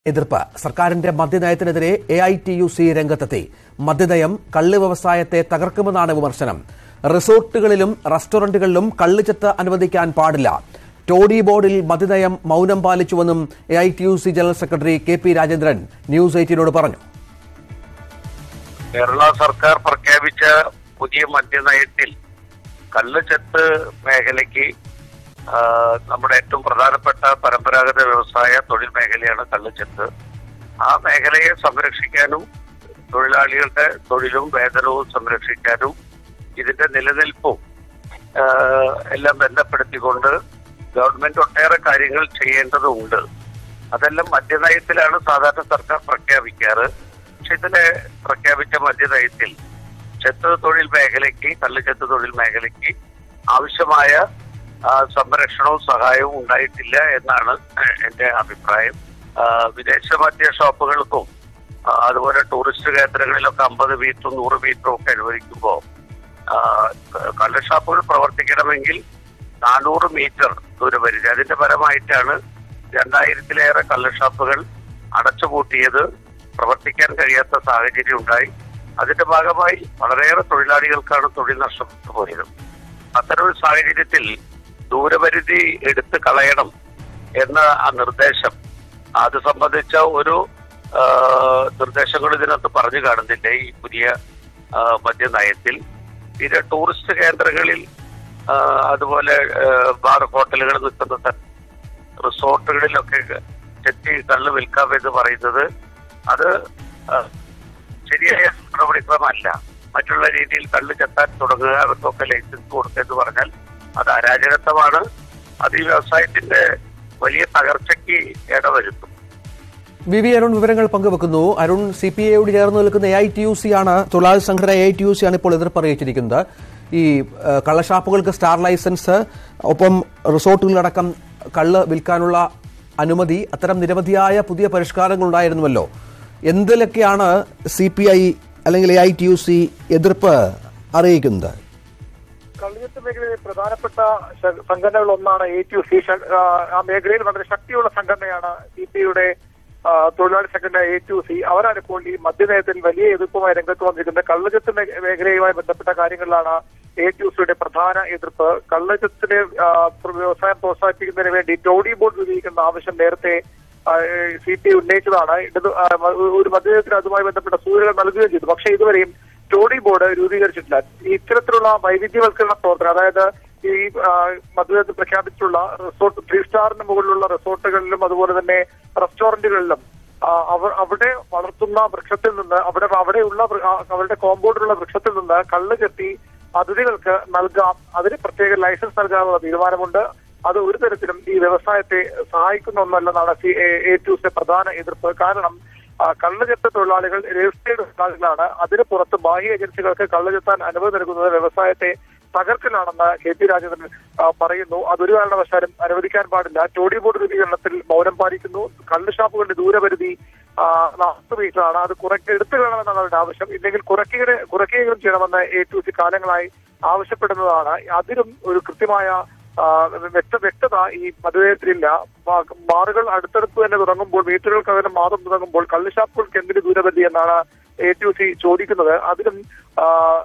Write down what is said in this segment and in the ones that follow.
എതിർപ്പ് സർക്കാരിന്റെ മദ്യനയത്തിനെതിരെ A I T U C രംഗത്തെത്തി മദ്യനയം കള്ള് വ്യവസായത്തെ തകർക്കുമെന്നാണ് വിമർശനം റിസോർട്ടുകളിലും റെസ്റ്റോറന്റുകളിലും കള്ളുചെത്ത് അനുവദിക്കാൻ പാടില്ല ടോഡി ബോർഡിൽ മദ്യനയം മൗനം പാലിച്ചുവെന്നും A I T U C general secretary K P Rajendran news എയ്റ്റീനോട് പറഞ്ഞു കേരള സർക്കാർ പ്രഖ്യാപിച്ച പുതിയ മദ്യനയത്തിൽ കള്ളുചെത്ത് മേഖലയ്ക്ക് ആ, നമ്മുടെ ഏറ്റവും പ്രധാനപ്പെട്ട പരമ്പരാഗത വ്യവസായ തൊഴിൽ മേഖലയാണ് കള്ളുചെത്ത് ആ മേഖലയെ സംരക്ഷിക്കാനും തൊഴിലാളികളുടെ തൊഴിലും വേതനവും സംരക്ഷിക്കാനും ഇതിന്റെ നിലനിൽപ്പും ആ, എല്ലാം ബന്ധപ്പെടുത്തിക്കൊണ്ട് ഗവൺമെന്റ് ഒട്ടേറെ കാര്യങ്ങൾ ചെയ്യേണ്ടതുണ്ട് അതെല്ലാം മദ്യനയത്തിലാണ് സാധാരണ സർക്കാർ പ്രഖ്യാപിക്കാറ് പക്ഷെ ഇതിലെ പ്രഖ്യാപിച്ച മദ്യനയത്തിൽ ചെത്ത് തൊഴിൽ മേഖലയ്ക്ക് കള്ളുചെത്ത് തൊഴിൽ മേഖലയ്ക്ക് ആവശ്യമായ ആ, സംരക്ഷണവും സഹായവും ഉണ്ടായിട്ടില്ല എന്നാണ് എന്റെ അഭിപ്രായം ആ, വിദേശ മദ്യ ഷോപ്പുകൾക്കും ആ, അതുപോലെ ടൂറിസ്റ്റ് കേന്ദ്രങ്ങളിലൊക്കെ അമ്പത് മീറ്ററും നൂറ് മീറ്ററും ഒക്കെ അനുവദിക്കുമ്പോൾ കള്ള് ഷാപ്പുകൾ പ്രവർത്തിക്കണമെങ്കിൽ നാനൂറ് മീറ്റർ ദൂരപരിധി അതിന്റെ ഫലമായിട്ടാണ് രണ്ടായിരത്തിലേറെ കള്ള് ഷാപ്പുകൾ അടച്ചുപൂട്ടിയത് പ്രവർത്തിക്കാൻ കഴിയാത്ത സാഹചര്യം ഉണ്ടായി അതിന്റെ ഭാഗമായി വളരെയേറെ തൊഴിലാളികൾക്കാണ് തൊഴിൽ നഷ്ടപ്പെട്ടു പോയത് അത്തരമൊരു സാഹചര്യത്തിൽ ദൂരപരിധി എടുത്തു കളയണം എന്ന ആ നിർദ്ദേശം അത് സംബന്ധിച്ച ഒരു ആ, നിർദ്ദേശങ്ങൾ ഇതിനകത്ത് പറഞ്ഞു കാണുന്നില്ല ഈ പുതിയ ആ, മദ്യനയത്തിൽ പിന്നെ ടൂറിസ്റ്റ് കേന്ദ്രങ്ങളിൽ ആ, അതുപോലെ ആ, ബാർ ഹോട്ടലുകൾ നിൽക്കുന്ന സ്ഥ- റിസോർട്ടുകളിലൊക്കെ ചെത്തി കള്ള് വിൽക്കാമെന്ന് പറയുന്നത് അത് ആ, ശരിയായ നടപടിക്രമമല്ല മറ്റുള്ള രീതിയിൽ കള്ള് ചെത്താൻ തുടങ്ങുക അവർക്കൊക്കെ ലൈസൻസ് കൊടുക്കുക എന്ന് പറഞ്ഞാൽ അത് അരാജകത്വമാണ് അത് ഈ വ്യവസായത്തിന്റെ വലിയ തകർച്ചയ്ക്ക് ഇടവരുത്തും വി വി അരുൺ വിവരങ്ങൾ പങ്കുവെക്കുന്നു അരുൺ സി പി ഐയോട് ചേർന്ന് നിൽക്കുന്ന A I T U C ആണ് തൊഴിലാളി സംഘടന A I T U C ആണ് ഇപ്പോൾ എതിർപ്പ് അറിയിച്ചിരിക്കുന്നത് ഈ ഏഹ്, കള്ളഷാപ്പുകൾക്ക് സ്റ്റാർ ലൈസൻസ് ഒപ്പം റിസോർട്ടുകളിലടക്കം കള്ള് വിൽക്കാനുള്ള അനുമതി അത്തരം നിരവധിയായ പുതിയ പരിഷ്കാരങ്ങൾ ഉണ്ടായിരുന്നുവല്ലോ എന്തിലൊക്കെയാണ് സി പി ഐ അല്ലെങ്കിൽ A I T U C എതിർപ്പ് അറിയിക്കുന്നത് കള്ളിയത്ത് മേഖലയിലെ പ്രധാനപ്പെട്ട ശ- സംഘടനകളിൽ ഒന്നാണ് എ ടി യു സി ആ മേഖലയിൽ വളരെ ശക്തിയുള്ള സംഘടനയാണ് സി പി യുടെ തൊഴിലാളി സംഘടന എ ടി യു സി അവരാണ് ഇപ്പോൾ ഈ മദ്യനയത്തിൽ വലിയ എതിർപ്പുമായി രംഗത്ത് വന്നിരിക്കുന്നത് കള്ളച്ചത്ത് മേ- മേഖലയുമായി ബന്ധപ്പെട്ട കാര്യങ്ങളിലാണ് എ ടി യു സിയുടെ പ്രധാന എതിർപ്പ് കള്ളച്ചത്തിന് ആ, വ്യവസായം പ്രോത്സാഹിപ്പിക്കുന്നതിന് വേണ്ടി ടോഡി ബോർഡ് രൂപീകരിക്കുന്ന ആവശ്യം നേരത്തെ സി പി ഉന്നയിച്ചതാണ് ഇടത് ആ, ഒരു മദ്യനയത്തിന് അതുമായി ബന്ധപ്പെട്ട സൂചനകൾ നൽകുകയും ചെയ്തു പക്ഷേ ഇതുവരെയും ടോഡി ബോർഡ് രൂപീകരിച്ചിട്ടില്ല ഈ ഇത്തരത്തിലുള്ള വൈവിധ്യവൽക്കരണ പ്രവർത്തനം അതായത് ഈ ആ, മധുരത്തിൽ പ്രഖ്യാപിച്ചിട്ടുള്ള റിസോർട്ട് ത്രീ സ്റ്റാറിന് മുകളിലുള്ള റിസോർട്ടുകളിലും അതുപോലെ തന്നെ റെസ്റ്റോറന്റുകളിലും ആ, അവ- അവിടെ വളർത്തുന്ന വൃക്ഷത്തിൽ നിന്ന് അവിടെ അവിടെയുള്ള വൃ- ആ, അവരുടെ കോമ്പൗണ്ടിലുള്ള വൃക്ഷത്തിൽ നിന്ന് കള്ള് കെട്ടി അതിഥികൾക്ക് നൽകാം അതിന് പ്രത്യേക ലൈസൻസ് നൽകാനുള്ള തീരുമാനമുണ്ട് അത് ഒരു തരത്തിലും ഈ വ്യവസായത്തെ സഹായിക്കുന്ന ഒന്നല്ലെന്നാണ് സി എ ടൂസിന്റെ പ്രധാന എതിർപ്പ് കാരണം ആ, കള്ളുചെത്ത തൊഴിലാളികൾ രജിസ്റ്റേർഡ് തൊഴിലാളികളാണ് അതിന് പുറത്ത് ബാഹ്യ ഏജൻസികൾക്ക് കള്ളുചെത്താൻ അനുമതി നൽകുന്നത് വ്യവസായത്തെ തകർക്കലാണെന്ന് കെ പി രാജേന്ദ്രൻ ആ, പറയുന്നു അതൊരു കാരണവശാലും അനുവദിക്കാൻ പാടില്ല ടോഡി ബോർഡ് രൂപീകരണത്തിൽ മൗനം പാലിക്കുന്നു കള്ള് ഷാപ്പുകളുടെ ദൂരപരിധി നാൽപ്പത് മീറ്ററാണ് അത് കുറയ്ക്ക എടുത്തു കളയണമെന്നാണ് അവരുടെ ആവശ്യം ഇല്ലെങ്കിൽ കുറയ്ക്കുക കുറയ്ക്കുകയും ചെയ്യണമെന്ന് എ ടു സി കാലങ്ങളായി ആവശ്യപ്പെടുന്നതാണ് അതിനും ഒരു കൃത്യമായ ആ, വ്യക്ത വ്യക്തത ഈ മതവേദത്തിലില്ല ബാറുകൾ അടുത്തടുത്ത് തന്നെ തുടങ്ങുമ്പോൾ വീട്ടുകൾക്കകരം മാത്രം തുടങ്ങുമ്പോൾ കള്ളുഷാപ്പുകൾക്ക് എന്തിന് ദൂരപരിധി എന്നാണ് എ ടു സി ചോദിക്കുന്നത് അതിനും ആ,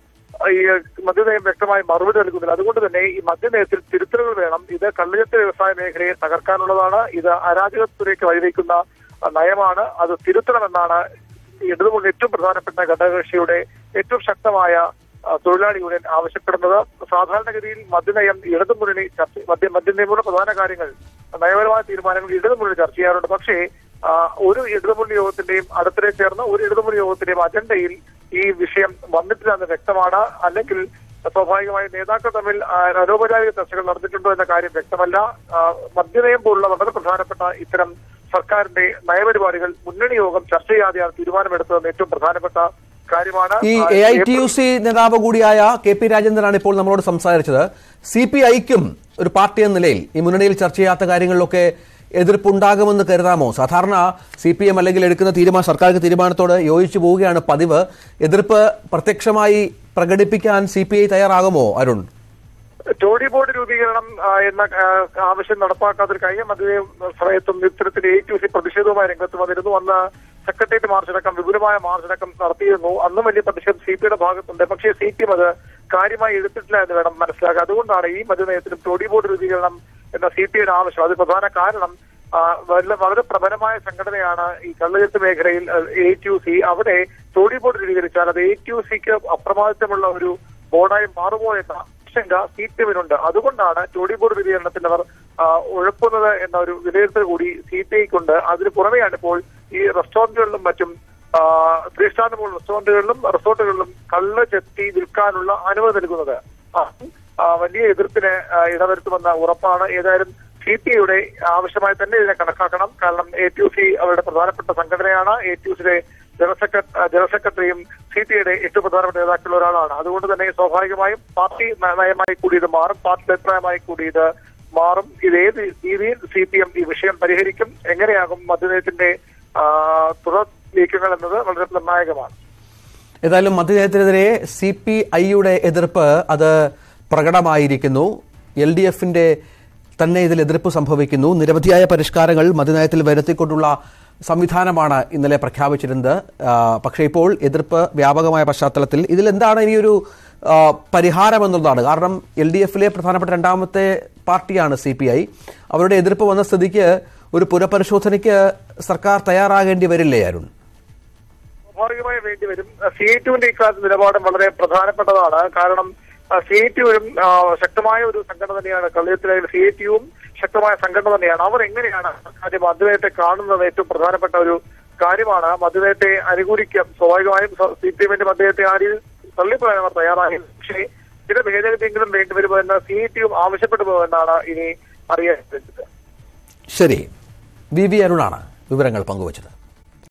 ഈ മദ്യനയം വ്യക്തമായി മറുപടി നൽകുന്നില്ല അതുകൊണ്ട് തന്നെ ഈ മദ്യനയത്തിൽ തിരുത്തലുകൾ വേണം ഇത് കള്ളുചെത്ത് വ്യവസായ മേഖലയെ തകർക്കാനുള്ളതാണ് ഇത് അരാജകത്വത്തിലേക്ക് വഴിവെക്കുന്ന ആ, നയമാണ് അത് തിരുത്തണമെന്നാണ് ഇടതുമുന്നണി ഏറ്റവും പ്രധാനപ്പെട്ട ഘടകകക്ഷിയുടെ ഏറ്റവും ശക്തമായ ആ, തൊഴിലാളി യൂണിയൻ ആവശ്യപ്പെടുന്നത് സാധാരണഗതിയിൽ മദ്യനയം ഇടതുമുന്നണി ചർച്ച മദ്യ മദ്യനയമുള്ള പ്രധാന കാര്യങ്ങൾ നയപരമായ തീരുമാനങ്ങൾ ഇടതുമുന്നണി ചർച്ച ചെയ്യാറുണ്ട് പക്ഷേ ആ, ഒരു ഇടതുമുന്നണി യോഗത്തിന്റെയും അടുത്തിടെ ചേർന്ന ഒരു ഇടതുമുന്നണി യോഗത്തിന്റെയും അജണ്ടയിൽ ഈ വിഷയം വന്നിട്ടില്ല എന്ന് വ്യക്തമാണ് അല്ലെങ്കിൽ സ്വാഭാവികമായി നേതാക്കൾ തമ്മിൽ ആ, അനൗപചാരിക ചർച്ചകൾ നടന്നിട്ടുണ്ടോ എന്ന കാര്യം വ്യക്തമല്ല ആ, മദ്യനയം പോലുള്ള വളരെ പ്രധാനപ്പെട്ട ഇത്തരം സർക്കാരിന്റെ നയപരിപാടികൾ മുന്നണി യോഗം ചർച്ച ചെയ്യാതെയാണ് തീരുമാനമെടുത്തതെന്ന് ഏറ്റവും പ്രധാനപ്പെട്ട കാര്യമാണ് ഈ ആ, എ ഐ ടി യു ഏപ്രിൽ- സി നേതാവ് കൂടിയായ കെ പി രാജേന്ദ്രനാണ് ഇപ്പോൾ നമ്മളോട് സംസാരിച്ചത് സി പി ഐക്കും ഒരു പാർട്ടി എന്ന നിലയിൽ ഈ മുന്നണിയിൽ ചർച്ച ചെയ്യാത്ത കാര്യങ്ങളിലൊക്കെ എതിർപ്പുണ്ടാകുമെന്ന് കരുതാമോ സാധാരണ സി പി എം അല്ലെങ്കിൽ എടുക്കുന്ന തീരുമാനം സർക്കാർ തീരുമാനത്തോട് യോജിച്ചു പോവുകയാണ് പതിവ് എതിർപ്പ് പ്രത്യക്ഷമായി പ്രകടിപ്പിക്കാൻ സി പി ഐ തയ്യാറാകുമോ അരുൺ ടോഡി ബോർഡ് രൂപീകരണം ആ, എന്ന ആ, ആവശ്യം നടപ്പാക്കാത്തൊരു കഴിഞ്ഞ മധ്യ സമയത്തും ഇത്തരത്തിൽ എ ടു സി പ്രതിഷേധവുമായി രംഗത്ത് വന്നിരുന്നു അന്ന് സെക്രട്ടേറിയറ്റ് മാർച്ചടക്കം വിപുലമായ മാർച്ചടക്കം നടത്തിയിരുന്നു അന്നും വലിയ പ്രതിഷേധം സി പിയുടെ ഭാഗത്തുണ്ട് പക്ഷേ സി പി എം അത് കാര്യമായി എടുത്തിട്ടില്ല എന്ന് വേണം മനസ്സിലാക്കുക അതുകൊണ്ടാണ് ഈ മധ്യനയത്തിലും ടോഡി ബോർഡ് രൂപീകരണം എന്ന സി പി ഐയുടെ ആവശ്യം അത് പ്രധാന കാരണം ആ, വല്ല- വളരെ പ്രബലമായ സംഘടനയാണ് ഈ കള്ളുകെട്ട് മേഖലയിൽ എ ടു സി അവിടെ ടോഡി ബോർഡ് രൂപീകരിച്ചാൽ അത് എ ടു സിക്ക് അപ്രമാദിത്വമുള്ള ഒരു ബോർഡായി മാറുമോ എന്ന ആശങ്ക സി പി എമ്മിനുണ്ട് അതുകൊണ്ടാണ് ടോഡി ബോർഡ് വിലയിരുത്തണത്തിന് അവർ ആ, ഉഴപ്പുന്നത് എന്ന ഒരു വിലയിരുത്തൽ കൂടി സി പി ഐക്കുണ്ട് അതിന് പുറമെയാണ് ഇപ്പോൾ ഈ റെസ്റ്റോറന്റുകളിലും മറ്റും ആ, ത്രീ സ്റ്റാറിന് മുകളിൽ റെസ്റ്റോറന്റുകളിലും റിസോർട്ടുകളിലും കള്ള് ചെത്തി വിൽക്കാനുള്ള അനുമതി നൽകുന്നത് ആ, ആ, വലിയ എതിർപ്പിന് ആ, ഇടവരുത്തുമെന്ന ഉറപ്പാണ് ഏതായാലും സി പി ഐയുടെ ആവശ്യമായി തന്നെ ഇതിനെ കണക്കാക്കണം കാരണം എ ടി സി അവരുടെ പ്രധാനപ്പെട്ട സംഘടനയാണ് എ ടി സിയുടെ ജനറൽ സെക്രട്ടറി ജനറൽ സെക്രട്ടറിയും സി പി ഐയുടെ ഏറ്റവും പ്രധാനപ്പെട്ട നേതാക്കളിൽ ഒരാളാണ് അതുകൊണ്ട് തന്നെ സ്വാഭാവികമായും പാർട്ടി ന- നയമായി കൂടി ഇത് മാറും പാർട്ടി അഭിപ്രായമായി കൂടി ഇത് മാറും ഇത് ഏത് രീതിയിൽ സി പി എം ഈ വിഷയം പരിഹരിക്കും എങ്ങനെയാകും മദ്യനയത്തിന്റെ ആ, തുടർ നീക്കങ്ങൾ എന്നത് വളരെ നിർണായകമാണ് ഏതായാലും മദ്യനയത്തിനെതിരെ സി പി ഐയുടെ എതിർപ്പ് അത് പ്രകടമായിരിക്കുന്നു എൽ ഡി എഫിന്റെ തന്നെ ഇതിൽ എതിർപ്പ് സംഭവിക്കുന്നു നിരവധിയായ പരിഷ്കാരങ്ങൾ മദ്യനയത്തിൽ വരുത്തിക്കൊണ്ടുള്ള സംവിധാനമാണ് ഇന്നലെ പ്രഖ്യാപിച്ചിരുന്നത് ആ, പക്ഷേ ഇപ്പോൾ എതിർപ്പ് വ്യാപകമായ പശ്ചാത്തലത്തിൽ ഇതിൽ എന്താണ് ഇനിയൊരു ആ, പരിഹാരം എന്നുള്ളതാണ് കാരണം എൽ ഡി എഫിലെ പ്രധാനപ്പെട്ട രണ്ടാമത്തെ പാർട്ടിയാണ് സി പി ഐ അവരുടെ എതിർപ്പ് വന്ന സ്ഥിതിക്ക് ഒരു പുനഃപരിശോധനയ്ക്ക് സർക്കാർ തയ്യാറാകേണ്ടി വരില്ലേ അരുൺ സ്വാഭാവികമായി വേണ്ടി വരും സി ടുവിന്റെ ഇക്കാലത്ത് നിലപാടും വളരെ പ്രധാനപ്പെട്ടതാണ് കാരണം സി ടുവിനും ശക്തമായ ഒരു സംഘടന തന്നെയാണ് കള്ളിയത്തിലായാലും സി ടിയും ശക്തമായ സംഘടന തന്നെയാണ് അവർ എങ്ങനെയാണ് ആദ്യം മദ്യനയത്തെ കാണുന്നത് ഏറ്റവും പ്രധാനപ്പെട്ട ഒരു കാര്യമാണ് മദ്യനയത്തെ അനുകൂലിക്കാം സ്വാഭാവികമായും സി പി എമ്മിന്റെ മദ്യനയത്തെ ആ രീതിയിൽ തള്ളിപ്പോയാൻ അവർ തയ്യാറായി പക്ഷേ ചില ഭേദഗതിയെങ്കിലും വേണ്ടിവരുമോ എന്ന് സി ടിയും ആവശ്യപ്പെടുമോ എന്നാണ് ഇനി അറിയാൻ പറ്റുന്നത് ശരി വി വി അരുണാണ് വിവരങ്ങൾ പങ്കുവച്ചത്